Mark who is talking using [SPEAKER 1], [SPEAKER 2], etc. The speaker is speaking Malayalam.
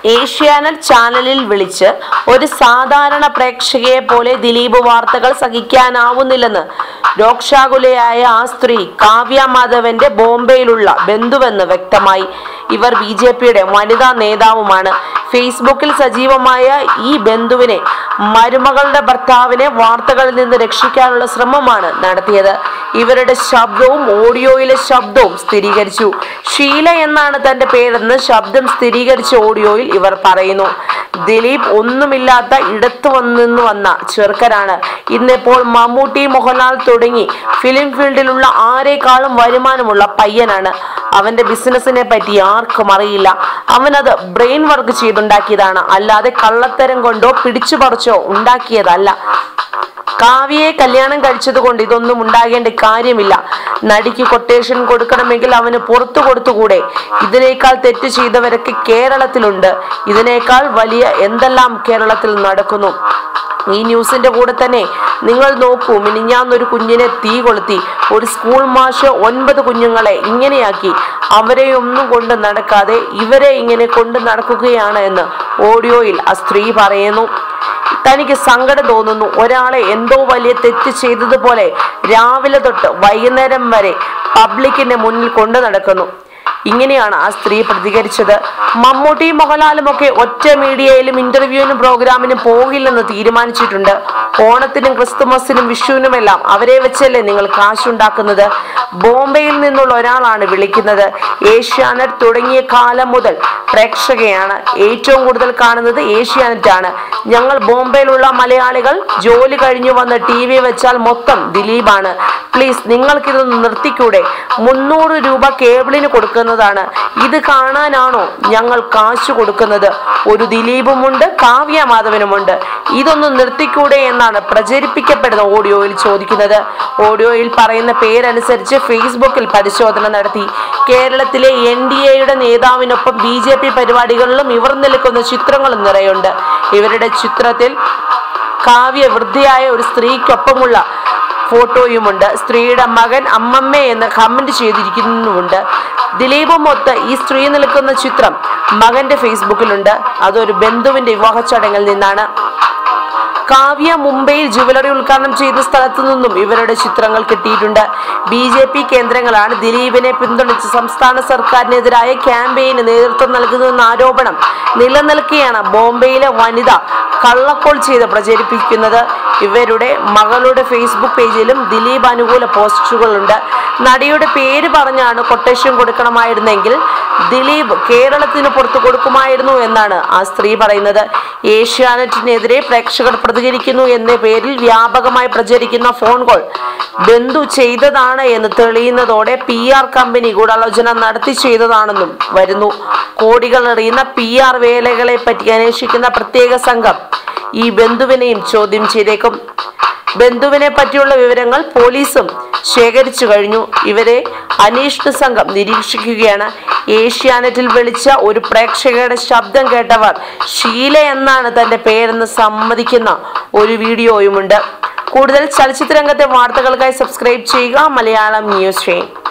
[SPEAKER 1] ഏഷ്യാനെറ്റ് ചാനലിൽ വിളിച്ച് ഒരു സാധാരണ പ്രേക്ഷകയെ പോലെ ദിലീപ് വാർത്തകൾ സഹിക്കാനാവുന്നില്ലെന്ന് രോക്ഷാകുലയായ ആ സ്ത്രീ കാവ്യ മാധവന്റെ ബോംബെയിലുള്ള ബന്ധുവെന്ന് വ്യക്തമായി ഇവർ ബി ജെ പിയുടെ വനിതാ നേതാവുമാണ് ഫേസ്ബുക്കിൽ സജീവമായ ഈ ബന്ധുവിനെ മരുമകളുടെ ഭർത്താവിനെ വാർത്തകളിൽ നിന്ന് രക്ഷിക്കാനുള്ള ശ്രമമാണ് നടത്തിയത് ഇവരുടെ ശബ്ദവും ഓഡിയോയിലെ ശബ്ദവും സ്ഥിരീകരിച്ചു ഷീല എന്നാണ് തന്റെ പേരെന്ന് ശബ്ദം സ്ഥിരീകരിച്ച ഓഡിയോയിൽ ഇവർ പറയുന്നു ദിലീപ് ഒന്നുമില്ലാത്ത ഇടത്തു വന്നു വന്ന ചെറുക്കനാണ് ഇന്നിപ്പോൾ മമ്മൂട്ടി മോഹൻലാൽ തുടങ്ങി ഫിലിം ഫീൽഡിലുള്ള ആരെക്കാളും വരുമാനമുള്ള പയ്യനാണ് അവന്റെ ബിസിനസിനെ പറ്റി ആർക്കും അറിയില്ല അവനത് ബ്രെയിൻ വർക്ക് ചെയ്തുണ്ടാക്കിയതാണ് അല്ലാതെ കള്ളത്തരം കൊണ്ടോ പിടിച്ചു പറിച്ചോ ഉണ്ടാക്കിയതല്ല കാവ്യയെ കല്യാണം കഴിച്ചത് കൊണ്ട് ഇതൊന്നും ഉണ്ടാകേണ്ട കാര്യമില്ല നടിക്ക് കൊട്ടേഷൻ കൊടുക്കണമെങ്കിൽ അവന് പുറത്തു കൊടുത്തുകൂടെ ഇതിനേക്കാൾ തെറ്റ് ചെയ്തവരൊക്കെ കേരളത്തിലുണ്ട് ഇതിനേക്കാൾ വലിയ എന്തെല്ലാം കേരളത്തിൽ നടക്കുന്നു ഈ ന്യൂസിന്റെ കൂടെ തന്നെ നിങ്ങൾ നോക്കൂ മിനിഞ്ഞാന്നൊരു കുഞ്ഞിനെ തീ കൊളുത്തി ഒരു സ്കൂൾ മാഷ് ഒൻപത് കുഞ്ഞുങ്ങളെ ഇങ്ങനെയാക്കി അവരെ ഒന്നും കൊണ്ട് നടക്കാതെ ഇവരെ ഇങ്ങനെ കൊണ്ട് നടക്കുകയാണ് എന്ന് ഓഡിയോയിൽ ആ സ്ത്രീ പറയുന്നു തനിക്ക് സങ്കടം തോന്നുന്നു ഒരാളെ എന്തോ വലിയ തെറ്റ് ചെയ്തതുപോലെ രാവിലെ തൊട്ട് വൈകുന്നേരം വരെ പബ്ലിക്കിന്റെ മുന്നിൽ കൊണ്ടു നടക്കുന്നു ഇങ്ങനെയാണ് ആ സ്ത്രീ പ്രതികരിച്ചത് മമ്മൂട്ടിയും മോഹൻലാലും ഒക്കെ ഒറ്റ മീഡിയയിലും ഇന്റർവ്യൂവിനും പ്രോഗ്രാമിനും പോകില്ലെന്ന് തീരുമാനിച്ചിട്ടുണ്ട് ഓണത്തിനും ക്രിസ്തുമസിനും വിഷുവിനുമെല്ലാം അവരെ വെച്ചല്ലേ നിങ്ങൾ കാശുണ്ടാക്കുന്നത് ബോംബെയിൽ നിന്നുള്ള ഒരാളാണ് വിളിക്കുന്നത് ഏഷ്യാനെറ്റ് തുടങ്ങിയ കാലം മുതൽ പ്രേക്ഷകയാണ് ഏറ്റവും കൂടുതൽ കാണുന്നത് ഏഷ്യാനെറ്റ് ആണ് ഞങ്ങൾ ബോംബെയിലുള്ള മലയാളികൾ ജോലി കഴിഞ്ഞു വന്ന് ടി വി വെച്ചാൽ മൊത്തം ദിലീപാണ് പ്ലീസ് നിങ്ങൾക്കിതൊന്ന് നിർത്തിക്കൂടെ മുന്നൂറ് രൂപ കേബിളിന് കൊടുക്കുന്നതാണ് ഇത് കാണാനാണോ ഞങ്ങൾ കാശ് കൊടുക്കുന്നത് ഒരു ദിലീപുമുണ്ട് കാവ്യ മാധവനുമുണ്ട് ഇതൊന്ന് നിർത്തിക്കൂടെ എന്നാണ് പ്രചരിപ്പിക്കപ്പെടുന്ന ഓഡിയോയിൽ ചോദിക്കുന്നത് ഓഡിയോയിൽ പറയുന്ന പേരനുസരിച്ച് ഫേസ്ബുക്കിൽ പരിശോധന നടത്തി കേരളത്തിലെ എൻ ഡി എയുടെ നേതാവിനൊപ്പം ബി ജെ പി പരിപാടികളിലും ഇവർ നിൽക്കുന്ന ചിത്രങ്ങളും നിറയുണ്ട് ഇവരുടെ ചിത്രത്തിൽ കാവ്യ വൃദ്ധയായ ഒരു സ്ത്രീക്കൊപ്പമുള്ള ഫോട്ടോയുമുണ്ട് സ്ത്രീയുടെ മകൻ അമ്മമ്മ എന്ന് കമന്റ് ചെയ്തിരിക്കുന്നുമുണ്ട് ദിലീപുമൊത്ത് ഈ സ്ത്രീ നിൽക്കുന്ന ചിത്രം മകന്റെ ഫേസ്ബുക്കിലുണ്ട് അതൊരു ബന്ധുവിന്റെ വിവാഹ ചടങ്ങിൽ നിന്നാണ് കാവ്യ മുംബൈയിൽ ജുവലറി ഉദ്ഘാടനം ചെയ്ത സ്ഥലത്തു നിന്നും ഇവരുടെ ചിത്രങ്ങൾ കിട്ടിയിട്ടുണ്ട് ബി ജെ പി കേന്ദ്രങ്ങളാണ് ദിലീപിനെ പിന്തുണച്ച് സംസ്ഥാന സർക്കാരിനെതിരായ ക്യാമ്പയിന് നേതൃത്വം നൽകുന്നുവെന്ന ആരോപണം നിലനിൽക്കെയാണ് ബോംബെയിലെ വനിത കള്ളക്കോൾ ചെയ്ത് പ്രചരിപ്പിക്കുന്നത് ഇവരുടെ മകളുടെ ഫേസ്ബുക്ക് പേജിലും ദിലീപ് അനുകൂല പോസ്റ്റുകളുണ്ട് നടിയുടെ പേര് പറഞ്ഞാണ് കൊട്ടേഷൻ കൊടുക്കണമായിരുന്നെങ്കിൽ ദിലീപ് കേരളത്തിന് പുറത്തു കൊടുക്കുമായിരുന്നു എന്നാണ് ആ സ്ത്രീ പറയുന്നത് ഏഷ്യാനെറ്റിനെതിരെ പ്രേക്ഷകർ പ്രതികരിക്കുന്നു എന്ന പേരിൽ വ്യാപകമായി പ്രചരിക്കുന്ന ഫോൺ കോൾ ബന്ധു ചെയ്തതാണ് എന്ന് തെളിയുന്നതോടെ പി ആർ കമ്പനി ഗൂഢാലോചന നടത്തി ചെയ്തതാണെന്നും വരുന്നു കോടികൾ എറിയുന്ന പി ആർ വേലകളെ പറ്റി അന്വേഷിക്കുന്ന പ്രത്യേക സംഘം ഈ ബന്ധുവിനെയും ചോദ്യം ചെയ്തേക്കും ബന്ധുവിനെ പറ്റിയുള്ള വിവരങ്ങൾ പോലീസും ശേഖരിച്ചു കഴിഞ്ഞു ഇവരെ അന്വേഷണ സംഘം നിരീക്ഷിക്കുകയാണ് ഏഷ്യാനെറ്റിൽ വിളിച്ച ഒരു പ്രേക്ഷകയുടെ ശബ്ദം കേട്ടവർ ഷീല എന്നാണ് തന്റെ പേരെന്ന് സമ്മതിക്കുന്ന ഒരു വീഡിയോയുമുണ്ട് കൂടുതൽ ചലച്ചിത്ര രംഗത്തെ വാർത്തകൾക്കായി സബ്സ്ക്രൈബ് ചെയ്യുക മലയാളം ന്യൂസ് ചെയ്യും